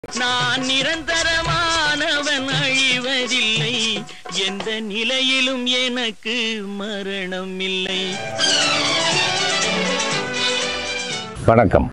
நான் நிரந்தரமானவன் அழிவதில்லை எந்த நிலையிலும் எனக்கு மரணம் இல்லை வணக்கம்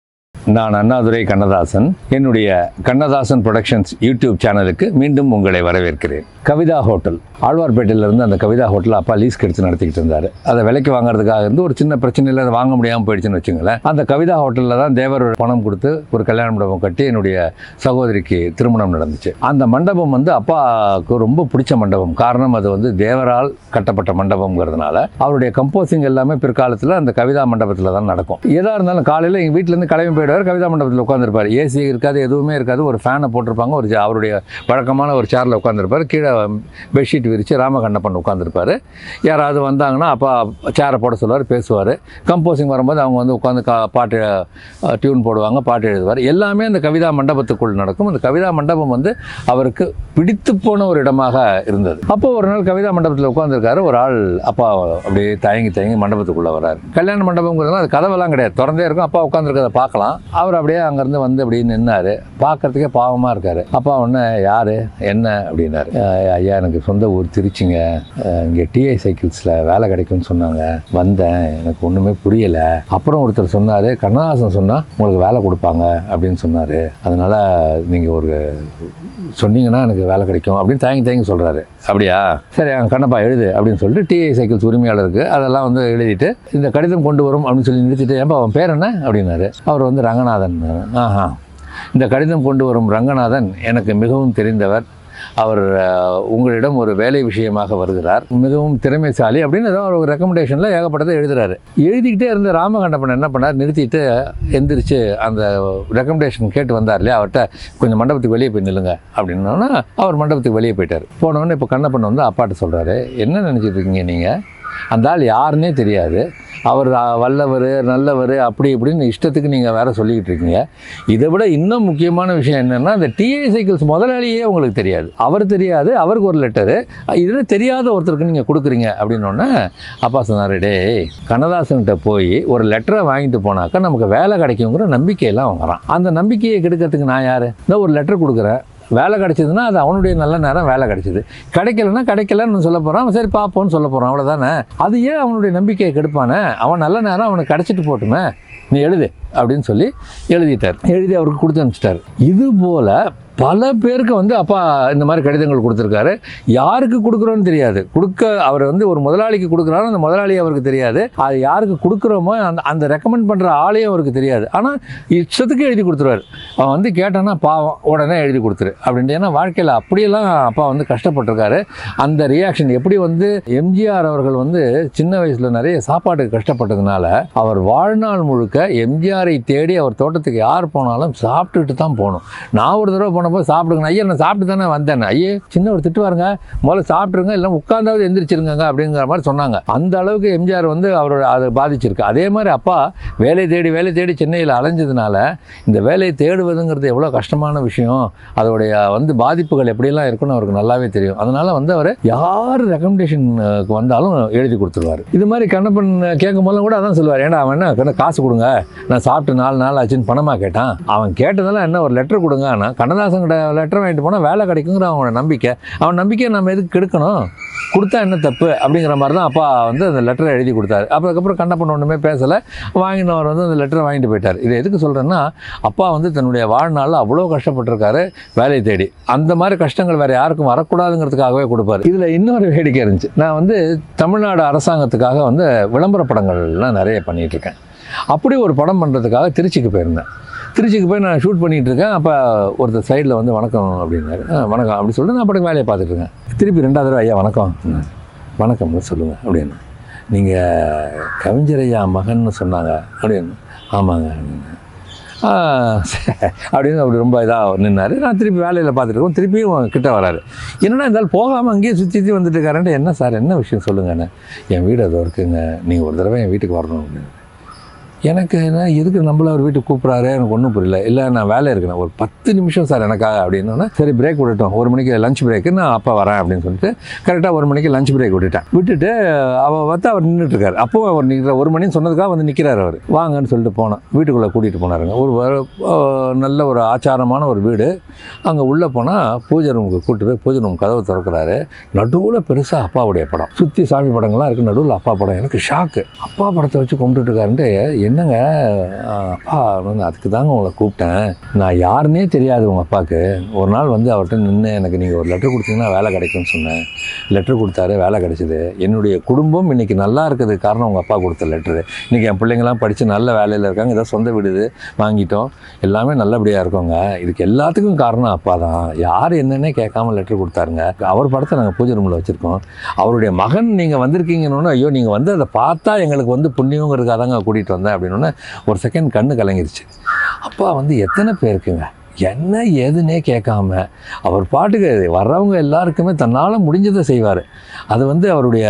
நான் அண்ணாதுரை கண்ணதாசன் என்னுடைய கண்ணதாசன் ப்ரொடக்ஷன்ஸ் யூடியூப் சேனலுக்கு மீண்டும் உங்களை வரவேற்கிறேன் கவிதா ஹோட்டல் ஆழ்வார்பேட்டையில இருந்து அந்த கவிதா ஹோட்டல் அப்பா லீஸ்க்கு எடுத்து நடத்திக்கிட்டு இருந்தார் அதை விலைக்கு வாங்குறதுக்காக இருந்து ஒரு சின்ன பிரச்சனையில் அதை வாங்க முடியாமல் போயிடுச்சுன்னு வச்சுங்களேன் அந்த கவிதா ஹோட்டலில் தான் தேவர் பணம் கொடுத்து ஒரு கல்யாண மண்டபம் கட்டி என்னுடைய சகோதரிக்கு திருமணம் நடந்துச்சு அந்த மண்டபம் வந்து அப்பாவுக்கு ரொம்ப பிடிச்ச மண்டபம் காரணம் அது வந்து தேவரால் கட்டப்பட்ட மண்டபம்ங்கிறதுனால அவருடைய கம்போசிங் எல்லாமே பிற்காலத்தில் அந்த கவிதா மண்டபத்தில் தான் நடக்கும் எதாக இருந்தாலும் காலையில் எங்கள் வீட்டிலேருந்து கிளம்பி போயிடுவார் கவிதா மண்டபத்தில் உட்காந்துருப்பார் ஏசி இருக்காது எதுவுமே இருக்காது ஒரு ஃபேனை போட்டிருப்பாங்க ஒரு ஜா- அவருடைய வழக்கமான ஒரு சேரில் உட்காந்துருப்பார் கீழே பெட்ஷீட் விரித்து ராமகண்ணப்பன் உட்காந்துருப்பார் யாராவது வந்தாங்கன்னா அப்பா சேரை போட சொல்லுவார் பேசுவார் கம்போசிங் வரும்போது அவங்க வந்து உட்காந்து கா பாட்டு டியூன் போடுவாங்க பாட்டு எழுதுவார் எல்லாமே அந்த கவிதா மண்டபத்துக்குள் நடக்கும் அந்த கவிதா மண்டபம் வந்து அவருக்கு பிடித்து போன ஒரு இடமாக இருந்தது அப்போ ஒரு நாள் கவிதா மண்டபத்தில் உட்காந்துருக்காரு ஒரு ஆள் அப்பா அப்படியே தயங்கி தயங்கி மண்டபத்துக்குள்ளே வராரு கல்யாண மண்டபங்கிறதுனால அது கதவெல்லாம் கிடையாது திறந்தே இருக்கும் அப்பா உட்காந்துருக்கதை பார்க்கலாம் அவர் அப்படியே அங்கேருந்து வந்து அப்படியே நின்னாரு பார்க்கறதுக்கே பாவமாக இருக்காரு அப்பா ஒன்று யார் என்ன அப்படின்னாரு "அஹ், ஐயா எனக்கு சொந்த ஊர் திருச்சிங்க அஹ், இங்கே டிஐ சைக்கிள்ஸில் வேலை கிடைக்கும்னு சொன்னாங்க வந்தேன் எனக்கு ஒன்றுமே புரியலை அப்புறம் ஒருத்தர் சொன்னார் கண்ணதாசன் சொன்னால் உங்களுக்கு வேலை கொடுப்பாங்க அப்படின்னு சொன்னார் அதனால் நீங்கள் ஒரு சொன்னீங்கன்னா எனக்கு வேலை கிடைக்கும் அப்படின்னு தயங்கி தயங்கி சொல்கிறாரு அப்படியா சரி அங்க கண்ணப்பா எழுது அப்படின்னு சொல்லிட்டு டிஐ சைக்கிள்ஸ் உரிமையாளருக்கு அதெல்லாம் வந்து எழுதிட்டு இந்த கடிதம் கொண்டு வரும் அப்படின்னு சொல்லி நிறுத்திட்டு ஏன்பா அவன் பேர் என்ன அப்படின்னாரு அவர் வந்து ரங்கநாதன் ஆஹா இந்த கடிதம் கொண்டு வரும் ரங்கநாதன் எனக்கு மிகவும் தெரிந்தவர் அவர் அஹ், உங்களிடம் ஒரு வேலை விஷயமாக வருகிறார் மிகவும் திறமைசாலி அப்படின்னு ஏதோ ஒரு ரெக்கமெண்டேஷனில் ஏகப்பட்டதை எழுதுறாரு எழுதிக்கிட்டே இருந்த ராமகண்டப்பன் என்ன பண்ணார் நிறுத்திட்டு எந்திரிச்சு அந்த ரெக்கமெண்டேஷன் கேட்டு வந்தார் இல்லையா அவர்கிட்ட கொஞ்சம் மண்டபத்துக்கு வெளியே போய் நில்லுங்க அப்படின்னோன்னா அவர் மண்டபத்துக்கு வெளியே போயிட்டார் போனோடனே இப்போ கண்ணப்பன் வந்து அப்பாட்ட சொல்கிறாரு என்ன நினச்சிட்டு இருக்கீங்க நீங்கள் அந்த ஆள் யாருன்னே தெரியாது அவர் வல்லவர் நல்லவர் அப்படி இப்படின்னு இஷ்டத்துக்கு நீங்கள் வேற சொல்லிக்கிட்டு இருக்கீங்க இதை விட இன்னும் முக்கியமான விஷயம் என்னென்னா இந்த டிஐ சைக்கிள்ஸ் முதலாளியே உங்களுக்கு தெரியாது அவர் தெரியாது அவருக்கு ஒரு லெட்டரு இதில் தெரியாத ஒருத்தருக்கு நீங்கள் கொடுக்குறீங்க அப்படின்னோடனே அப்பா சொன்னார் டேய் கண்ணதாசன்கிட்ட போய் ஒரு லெட்டரை வாங்கிட்டு போனாக்கா நமக்கு வேலை கிடைக்குங்கிற நம்பிக்கையெல்லாம் வரான் அந்த நம்பிக்கையை கெடுக்கிறதுக்கு நான் யார் இந்த ஒரு லெட்டர் கொடுக்குறேன் வேலை கிடைச்சதுன்னா அது அவனுடைய நல்ல நேரம் வேலை கிடைச்சது கிடைக்கலன்னா கிடைக்கலன்னு சொல்ல போகிறான் சரி பார்ப்போம்னு சொல்ல போகிறான் அவ்வளோதானே அது ஏன் அவனுடைய நம்பிக்கையை கெடுப்பானே அவன் நல்ல நேரம் அவனுக்கு கிடைச்சிட்டு போட்டுமே நீ எழுது அப்படின்னு சொல்லி எழுதிட்டார் எழுதி அவருக்கு கொடுத்து அனுப்பிச்சிட்டார் இது போல் பல பேருக்கு வந்து அப்பா இந்த மாதிரி கடிதங்கள் கொடுத்துருக்காரு யாருக்கு கொடுக்குறோன்னு தெரியாது கொடுக்க அவர் வந்து ஒரு முதலாளிக்கு கொடுக்குறாரு அந்த முதலாளி அவருக்கு தெரியாது அது யாருக்கு கொடுக்குறோமோ அந்த அந்த ரெக்கமெண்ட் பண்ணுற ஆளையும் அவருக்கு தெரியாது ஆனால் இஷ்டத்துக்கு எழுதி கொடுத்துருவார் அவன் வந்து கேட்டான்னா பாவம் உடனே எழுதி கொடுத்துரு அப்படின்ட்டு ஏன்னா வாழ்க்கையில் அப்படியெல்லாம் அப்பா வந்து கஷ்டப்பட்டிருக்காரு அந்த ரியாக்ஷன் எப்படி வந்து எம்ஜிஆர் அவர்கள் வந்து சின்ன வயசில் நிறைய சாப்பாட்டுக்கு கஷ்டப்பட்டதுனால அவர் வாழ்நாள் முழுக்க எம்ஜிஆரை தேடி அவர் தோட்டத்துக்கு யார் போனாலும் சாப்பிட்டுட்டு தான் போகணும் நான் ஒரு தடவை போனப்போ சாப்பிடுங்க ஐயா நான் சாப்பிட்டு தானே வந்தேன் ஐயே சின்ன ஒரு திட்டுவாருங்க முதல்ல சாப்பிட்ருங்க இல்லை உட்காந்தாவது எந்திரிச்சிருங்க அப்படிங்கிற மாதிரி சொன்னாங்க அந்த அளவுக்கு எம்ஜிஆர் வந்து அவரோட அதை பாதிச்சிருக்கு அதே மாதிரி அப்பா வேலை தேடி வேலை தேடி சென்னையில் அலைஞ்சதுனால இந்த வேலையை தேடுவதுங்கிறது எவ்வளோ கஷ்டமான விஷயம் அதோடைய வந்து பாதிப்புகள் எப்படியெல்லாம் இருக்குன்னு அவருக்கு நல்லாவே தெரியும் அதனால வந்து அவர் யார் ரெக்கமெண்டேஷனுக்கு வந்தாலும் எழுதி கொடுத்துருவார் இது மாதிரி கண்ணப்பன் கேட்கும் போதும் கூட அதான் சொல்லுவார் ஏன்னா அவன் என்ன கண்ண காசு கொடுங்க நான் சாப்பிட்டு நாலு நாள் ஆச்சுன்னு பணமாக கேட்டான் அவன் கேட்டதெல்லாம் என்ன ஒரு லெட்டர் கொடுங்க ஆனால் கண்ணதாசன் கிட்ட லெட்டர் வாங்கிட்டு போனால் வேலை கிடைக்குங்கிற அவனோட நம்பிக்கை அவன் நம்பிக்கையை நம்ம எதுக்கு கெடுக்கணும் கொடுத்தா என்ன தப்பு அப்படிங்கிற மாதிரி தான் அப்பா வந்து அந்த லெட்டரை எழுதி கொடுத்தாரு அதுக்கப்புறம் கண்ணப்பன் ஒன்றுமே பேசலை வாங்கினவர் வந்து அந்த லெட்டரை வாங்கிட்டு போயிட்டார் இதை எதுக்கு சொல்கிறேன்னா அப்பா வந்து தன்னுடைய வாழ்நாளில் அவ்வளோ கஷ்டப்பட்டிருக்காரு வேலையை தேடி அந்த மாதிரி கஷ்டங்கள் வேறு யாருக்கும் வரக்கூடாதுங்கிறதுக்காகவே கொடுப்பாரு இதில் இன்னொரு வேடிக்கை இருந்துச்சு நான் வந்து தமிழ்நாடு அரசாங்கத்துக்காக வந்து விளம்பர படங்கள்லாம் நிறைய பண்ணிகிட்டு இருக்கேன் அப்படி ஒரு படம் பண்ணுறதுக்காக திருச்சிக்கு போயிருந்தேன் திருச்சிக்கு போய் நான் ஷூட் பண்ணிகிட்டு இருக்கேன் அப்போ ஒருத்தர் சைடில் வந்து வணக்கம் அப்படின்னாரு "ஆ, வணக்கம் அப்படி சொல்லிட்டு நான் அப்படி வேலையை பார்த்துட்டு இருக்கேன் திருப்பி ரெண்டாவது தடவை ஐயா வணக்கம் ம், வணக்கம் சொல்லுங்கள் அப்படின்னு நீங்கள் கவிஞர் ஐயா மகன்னு சொன்னாங்க அப்படின்னு ஆமாங்க அப்படின்னு "ஆ, சரி." அப்படின்னு அப்படி ரொம்ப இதாக நின்னார் நான் திருப்பி வேலையில் பார்த்துட்டு இருக்கோம் திருப்பியும் கிட்ட வராரு என்னடா இருந்தாலும் போகாமல் அங்கேயே சுற்றி சுற்றி வந்துட்டு இருக்காருன்ட்டு என்ன சார் என்ன விஷயம் சொல்லுங்கண்ணே என் வீடு அது இருக்குங்க நீங்கள் ஒரு தடவை என் வீட்டுக்கு வரணும் அப்படின்னு எனக்கு என்ன எதுக்கு நம்மள அவர் வீட்டுக்கு கூப்பிட்றாரு எனக்கு ஒன்றும் புரியல இல்லை நான் வேலை இருக்கிறேன் ஒரு பத்து நிமிஷம் சார் எனக்காக அப்படின்னா சரி பிரேக் விட்டுட்டோம் ஒரு மணிக்கு லஞ்ச் பிரேக்கு நான் அப்போ வரேன் அப்படின்னு சொல்லிட்டு கரெக்டாக ஒரு மணிக்கு லஞ்ச் பிரேக் விட்டுட்டேன் விட்டுட்டு அவள் பார்த்து அவர் நின்றுட்டு இருக்காரு அப்பவும் அவர் நிற்கிற ஒரு மணின்னு சொன்னதுக்காக வந்து நிற்கிறார் அவர் வாங்கன்னு சொல்லிட்டு போனோம் வீட்டுக்குள்ளே கூட்டிகிட்டு போனாருங்க ஒரு வ- அஹ் நல்ல ஒரு ஆச்சாரமான ஒரு வீடு அங்கே உள்ளே போனால் பூஜை ரூமுக்கு கூட்டிட்டு போய் பூஜை ரூம் கதவை திறக்கிறாரு நடுவில் பெருசாக அப்பாவுடைய படம் சுற்றி சாமி படங்கள்லாம் இருக்குது நடுவில் அப்பா படம் எனக்கு ஷாக்கு அப்பா படத்தை வச்சு கும்பிட்டுட்டு இருக்காருன்ட்டு என்னங்க ஆஹ், அப்பா வந்து அதுக்கு தாங்க உங்களை கூப்பிட்டேன் நான் யாருன்னே தெரியாது உங்கள் அப்பாவுக்கு ஒரு நாள் வந்து அவர்கிட்ட நின்று எனக்கு நீங்கள் ஒரு லெட்டர் கொடுத்தீங்கன்னா வேலை கிடைக்கும்னு சொன்னேன் லெட்டர் கொடுத்தாரு வேலை கிடைச்சிது என்னுடைய குடும்பம் இன்னைக்கு நல்லா இருக்கிறதுக்கு காரணம் உங்கள் அப்பா கொடுத்த லெட்டரு இன்றைக்கி என் பிள்ளைங்களாம் படித்து நல்ல வேலையில் இருக்காங்க ஏதோ சொந்த வீடு இது வாங்கிட்டோம் எல்லாமே நல்லபடியாக இருக்கோங்க இதுக்கு எல்லாத்துக்கும் காரணம் அப்பா தான் யார் என்னன்னே கேட்காம லெட்டர் கொடுத்தாருங்க அவர் படத்தை நாங்கள் பூஜை ரூமில் வச்சுருக்கோம் அவருடைய மகன் நீங்கள் வந்திருக்கீங்கன்னு ஐயோ நீங்கள் வந்து அதை பார்த்தா எங்களுக்கு வந்து புண்ணியங்கிறதுக்காக தாங்க கூட்டிகிட்டு வந்தேன் அப்படின்னு ஒரு செகண்ட் கண்ணு கலங்கிருச்சு அப்பா வந்து எத்தனை பேருக்குங்க என்ன ஏதுன்னே கேட்காம அவர் பாட்டுக்கு வர்றவங்க எல்லாருக்குமே தன்னால் முடிஞ்சதை செய்வார் அது வந்து அவருடைய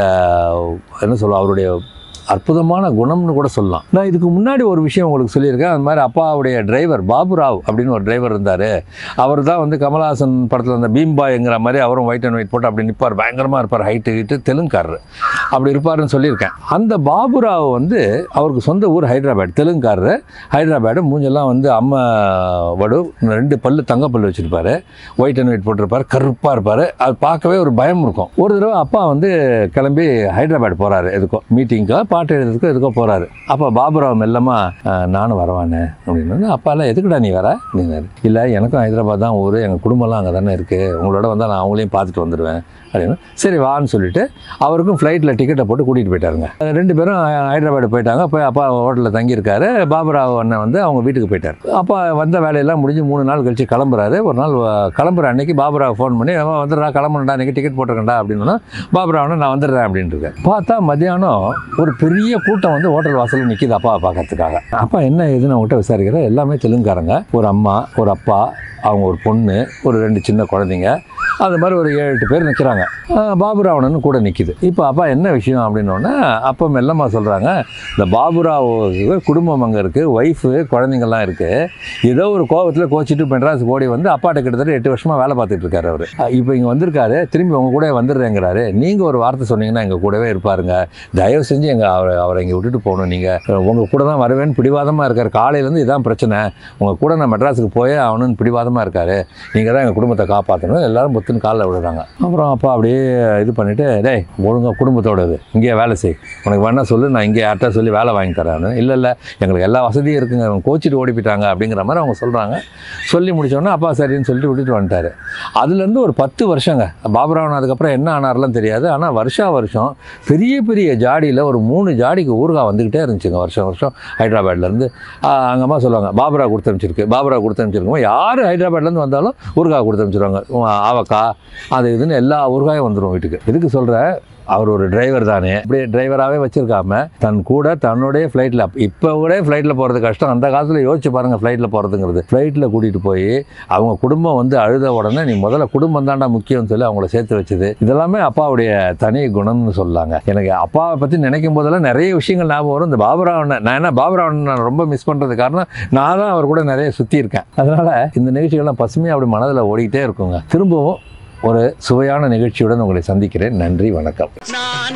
என்ன சொல்ல அவருடைய அற்புதமான குணம்னு கூட சொல்லலாம் நான் இதுக்கு முன்னாடி ஒரு விஷயம் உங்களுக்கு சொல்லியிருக்கேன் அது மாதிரி அப்பாவுடைய டிரைவர் பாபுராவ் அப்படின்னு ஒரு டிரைவர் இருந்தார் அவர் தான் வந்து கமலஹாசன் படத்தில் அந்த பீம்பாய்ங்கிற மாதிரி அவரும் ஒயிட் அண்ட் ஒயிட் போட்டு அப்படி நிற்பார் பயங்கரமாக இருப்பார் ஹைட்டு ஹைட்டு தெலுங்குக்காரர் அப்படி இருப்பாருன்னு சொல்லியிருக்கேன் அந்த பாபுராவ் வந்து அவருக்கு சொந்த ஊர் ஹைதராபாத் தெலுங்குக்காரரு ஹைதராபாடு மூஞ்செல்லாம் வந்து அம்மா வடு ரெண்டு பல்லு தங்க பல்லு வச்சுருப்பாரு ஒயிட் அண்ட் ஒயிட் போட்டிருப்பாரு கருப்பாக இருப்பார் அது பார்க்கவே ஒரு பயம் இருக்கும் ஒரு தடவை அப்பா வந்து கிளம்பி ஹைதராபாத் போகிறாரு எதுக்கோ மீட்டிங்க்கோ பாட்டு எழுதுறதுக்கோ எதுக்கோ போகிறாரு அப்போ பாபுராவ் மெல்லமாக நானும் வரவானே அப்படின்னு அப்பாலாம் எதுக்குடா நீ வர அப்படின்னாரு இல்லை எனக்கும் ஹைதராபாத் தான் ஊர் எங்கள் குடும்பம்லாம் அங்கே தானே இருக்குது உங்களோட வந்தால் நான் அவங்களையும் பார்த்துட்டு வந்துடுவேன் அப்படின்னு சரி வான்னு சொல்லிட்டு அவருக்கும் ஃப்ளைட்டில் டிக்கெட்டை போட்டு கூட்டிகிட்டு போயிட்டாருங்க ரெண்டு பேரும் ஹைதராபாத் போயிட்டாங்க போய் அப்பா ஹோட்டலில் தங்கியிருக்காரு பாபுராவ் அண்ணன் வந்து அவங்க வீட்டுக்கு போயிட்டார் அப்பா வந்த வேலையெல்லாம் முடிஞ்சு மூணு நாள் கழிச்சு கிளம்புறாரு ஒரு நாள் வ- கிளம்புற அன்னைக்கு பாபுராவ் ஃபோன் பண்ணி அவன் வந்துடுறா கிளம்பணுடா அன்றைக்கி டிக்கெட் போட்டிருக்கேன்டா அப்படின்னா பாபுராவனை நான் வந்துடுறேன் அப்படின்ட்டு இருக்கேன் பார்த்தா மத்தியானம் ஒரு பெரிய கூட்டம் வந்து ஹோட்டல் வாசலில் நிற்கிது அப்பாவை பார்க்கறதுக்காக அப்பா என்ன ஏதுன்னு அவங்ககிட்ட விசாரிக்கிறேன் எல்லாமே தெலுங்குக்காரங்க ஒரு அம்மா ஒரு அப்பா அவங்க ஒரு பொண்ணு ஒரு ரெண்டு சின்ன குழந்தைங்க அது மாதிரி ஒரு ஏழு எட்டு பேர் நிற்கிறாங்க பாபுராவணன் கூட நிற்கிது இப்போ அப்பா என்ன விஷயம் அப்படின்னோடனே அப்போ மெல்லம்மா சொல்கிறாங்க இந்த பாபுராவ் குடும்பம் அங்கே இருக்குது ஒய்ஃபு குழந்தைங்கள்லாம் இருக்குது ஏதோ ஒரு கோவத்தில் கோச்சிட்டு மெட்ராஸ் ஓடி வந்து அப்பாட்ட கிட்டத்தட்ட எட்டு வருஷமாக வேலை பார்த்துட்டு இருக்காரு அவர் இப்போ இங்கே வந்திருக்காரு திரும்பி உங்க கூட வந்துடுறேங்கிறாரு நீங்கள் ஒரு வார்த்தை சொன்னீங்கன்னா எங்கள் கூடவே இருப்பாருங்க தயவு செஞ்சு எங்கள் அவரை அவரை இங்கே விட்டுட்டு போகணும் நீங்கள் உங்கள் கூட தான் வருவேன்னு பிடிவாதமாக இருக்கார் காலையிலேருந்து இதான் பிரச்சனை உங்கள் கூட நான் மெட்ராஸுக்கு போயே ஆகணும்னு பிடிவாதமாக இருக்காரு நீங்கள் தான் எங்கள் குடும்பத்தை காப்பாற்றணும் எல்லாரும் புத்துன்னு காலில் விடுறாங்க அப்புறம் அப்பா அப்படியே இது பண்ணிவிட்டு டேய் ஒழுங்கா குடும்பத்தோட இது இங்கேயே வேலை செய் உனக்கு வேணா சொல்லு நான் இங்கே யார்கிட்ட சொல்லி வேலை வாங்கி தரேன்னு இல்லை இல்லை எங்களுக்கு எல்லா வசதியும் இருக்குங்க அவங்க கோச்சிட்டு ஓடி போயிட்டாங்க அப்படிங்கிற மாதிரி அவங்க சொல்கிறாங்க சொல்லி முடிச்சோடனே அப்பா சரின்னு சொல்லிட்டு விட்டுட்டு வந்துட்டாரு அதுலேருந்து ஒரு பத்து வருஷங்க பாபுராவன் அதுக்கப்புறம் என்ன ஆனார்லாம் தெரியாது ஆனால் வருஷா வருஷம் பெரிய பெரிய ஜாடியில் ஒரு மூணு ஜாடிக்கு ஊறுகாய் வந்துக்கிட்டே இருந்துச்சுங்க வருஷம் வருஷம் ஹைதராபாத்லேருந்து அங்கம்மா சொல்லுவாங்க பாபுரா கொடுத்து அனுப்பிச்சிருக்கு பாபுரா கொடுத்து அனுப்பிச்சிருக்கோம் யார் ஹைதராபாத்லேருந்து வந்தாலும் ஊறுகாய் கொடுத்து அனுப்பிச்சிருவாங்க உம், ஆவக்காய் அது இதுன்னு எல்லா ஊறுகாயும் வந்துடும் வீட்டுக்கு எதுக்கு சொல்கிறேன் அவர் ஒரு டிரைவர் தானே அப்படியே டிரைவராகவே வச்சிருக்காம தன் கூட தன்னுடைய ஃப்ளைட்டில் இப்போ கூட ஃப்ளைட்டில் போகிறது கஷ்டம் அந்த காலத்தில் யோசிச்சு பாருங்கள் ஃப்ளைட்டில் போகிறதுங்கிறது ஃப்ளைட்டில் கூட்டிகிட்டு போய் அவங்க குடும்பம் வந்து அழுத உடனே நீ முதல்ல குடும்பம் தாண்டா முக்கியம்னு சொல்லி அவங்கள சேர்த்து வச்சது இதெல்லாமே அப்பாவுடைய தனி குணம்னு சொல்லலாங்க எனக்கு அப்பாவை பற்றி நினைக்கும் போதெல்லாம் நிறைய விஷயங்கள் ஞாபகம் வரும் இந்த பாபுராவனை நான் என்ன பாபுராவனை நான் ரொம்ப மிஸ் பண்ணுறது காரணம் நான் தான் அவர் கூட நிறைய சுற்றி இருக்கேன் அதனால் இந்த நிகழ்ச்சிகள்லாம் பசுமையாக அப்படி மனதில் ஓடிக்கிட்டே இருக்குங்க திரும்பவும் ஒரு சுவையான நிகழ்ச்சியுடன் உங்களை சந்திக்கிறேன் நன்றி வணக்கம் நான்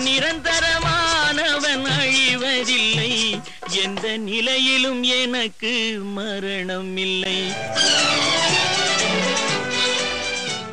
நிரந்தரமானவன் அழிவதில்லை எந்த நிலையிலும் எனக்கு மரணம் இல்லை